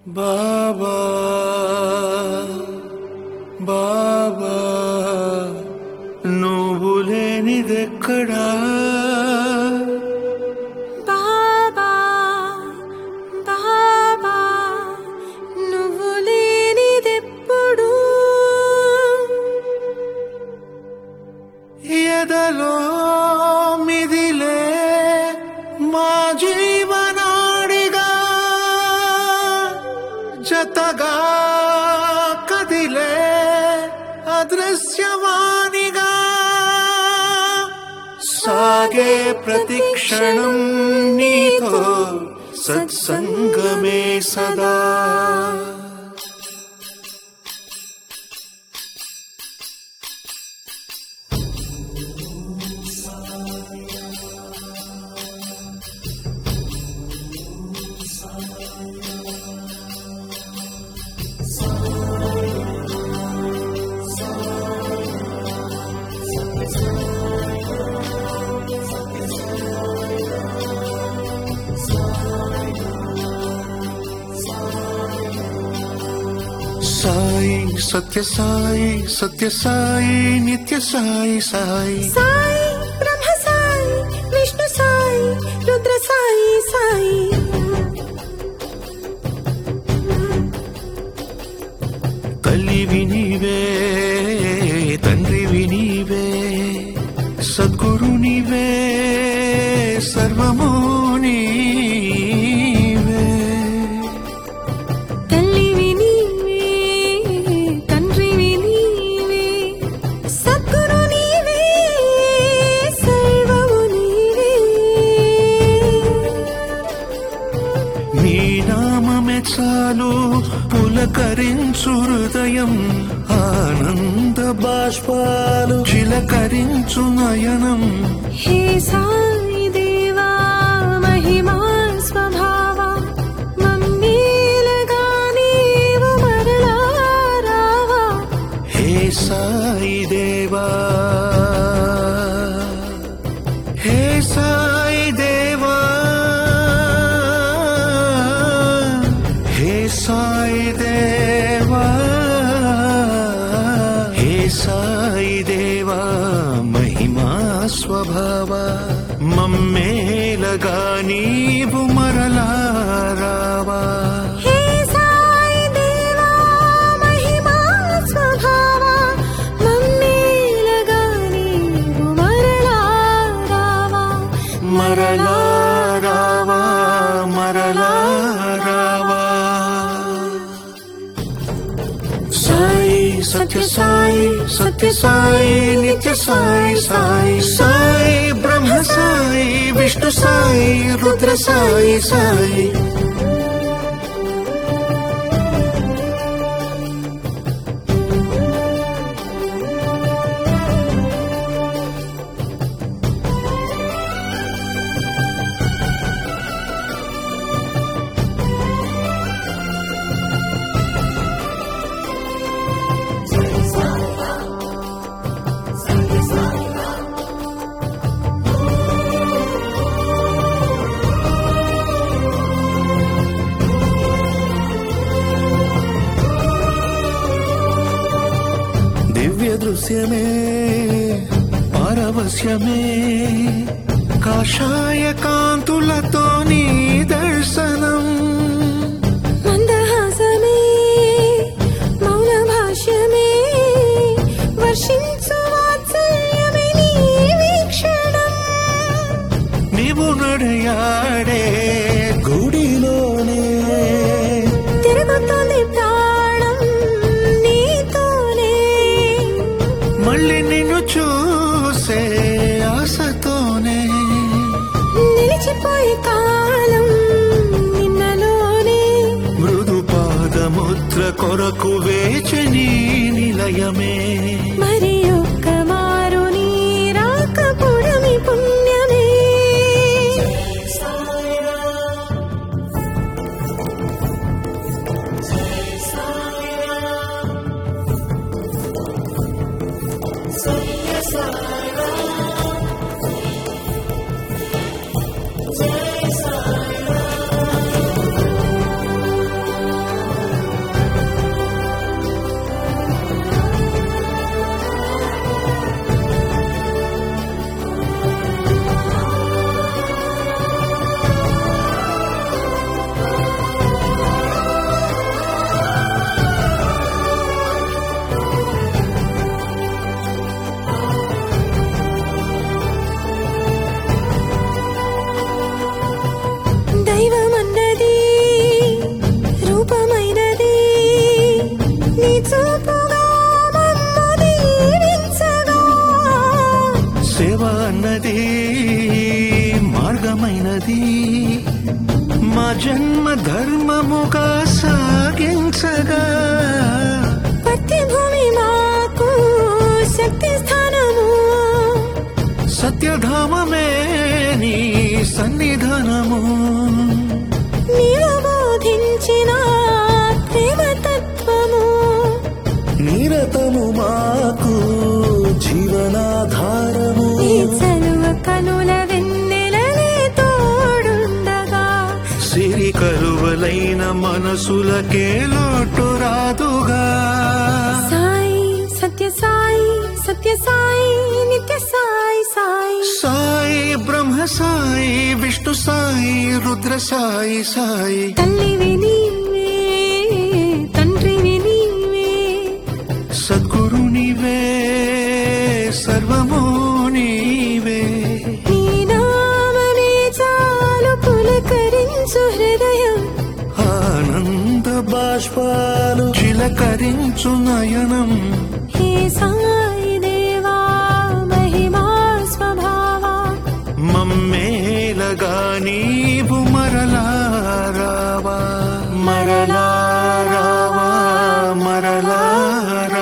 బాబా బాబా నువ్వు లేనిదెక్కడా బాబా బాబా నువ్వు లేనిదెప్పుడు ఎదలో మిదిలే మా జీవనాడిగా జతగా కదిలే అదృశ్యవాణిగా సాగే ప్రతిక్షణం నీతో సత్సంగమే సదా సాయి సత్య సాయి సత్య సాయి నిత్య సాయి సాయి సాయి బ్రహ్మ సాయి విష్ణు సాయి రుద్ర సాయి సాయి తల్లివి నీవే తండ్రివి నీవే సద్గురు నీవే సర్వము నీవే తల్లివి నీవే తండ్రివి నీవే సద్గురు నీవే సర్వము నీవే నీ నామమే చాలు పులకరించు హృదయం ఆనంద బాష్పాలు చిలకరించు నయనం హే సాయి దేవా మహిమా స్వభావ మమ్మీలగా నీవు మరలా రావా హే సాయి దేవా హే సాయి దేవా హే సాయి దేవా హే సాయి దేవా మహిమా స్వభావ మమ్మేలగా నీవు మరలా రావా హే సాయి దేవా మహిమా స్వభావ మమ్మీలగా నీవు మరలా రావా మరలా రావా మరలా రావా సాయి సత్య సాయి సత్య సాయి నిత్య సాయి సాయి సాయి బ్రహ్మ సాయి విష్ణు సాయి రుద్ర సాయి సాయి దివ్య దృశ్యమే పారవస్యమే కాషాయ కాంతులతో నీ దర్శనం మందహాసమే మౌన భాష్యమే వర్షించు వాత్సల్యమే నీ వీక్షణం నీవు నడయాడే గుడిలోనే తిరుగుతోంది ప్రాణం నీతోనే మళ్ళీ నిన్ను చూసే ఆశతోనే నిలిచిపోయే కాలం నిన్నలోనే మృదు పాదముద్ర కొరకు వేచని నిలయమే మరి ఒక్క మారు నీ రాకపుడమి పుణ్యమే ఉన్నది మా జన్మ ధర్మముగా సాగించగా పత్తి భూమి మాకు శక్తి స్థానము సత్యధామమే నీ సన్నిధానము నీవు బోధించిన ప్రేమ తత్వము నిరతము మాకు జీవనాధారము ఈ చలువ కనుల వెన్నెలనే తోడుండగా సిరి కరువలైన మనసులకే లోటు రాదుగా సాయి సత్య సాయి సత్య సాయి నిత్య సాయి సాయి సాయి బ్రహ్మ సాయి విష్ణు సాయి రుద్ర సాయి సాయి తల్లివి నీవే తండ్రివి నీవే సద్గురు నీవే సర్వము నీవే నీ నామమే చాలు పులకరించు హృదయం ఆనంద బాష్పాలు చిలకరించు నయనం హే సాయి దేవా మహిమా స్వభావా మమ్మేలగా నీవు మరలారావా మరలారావా మరలారావా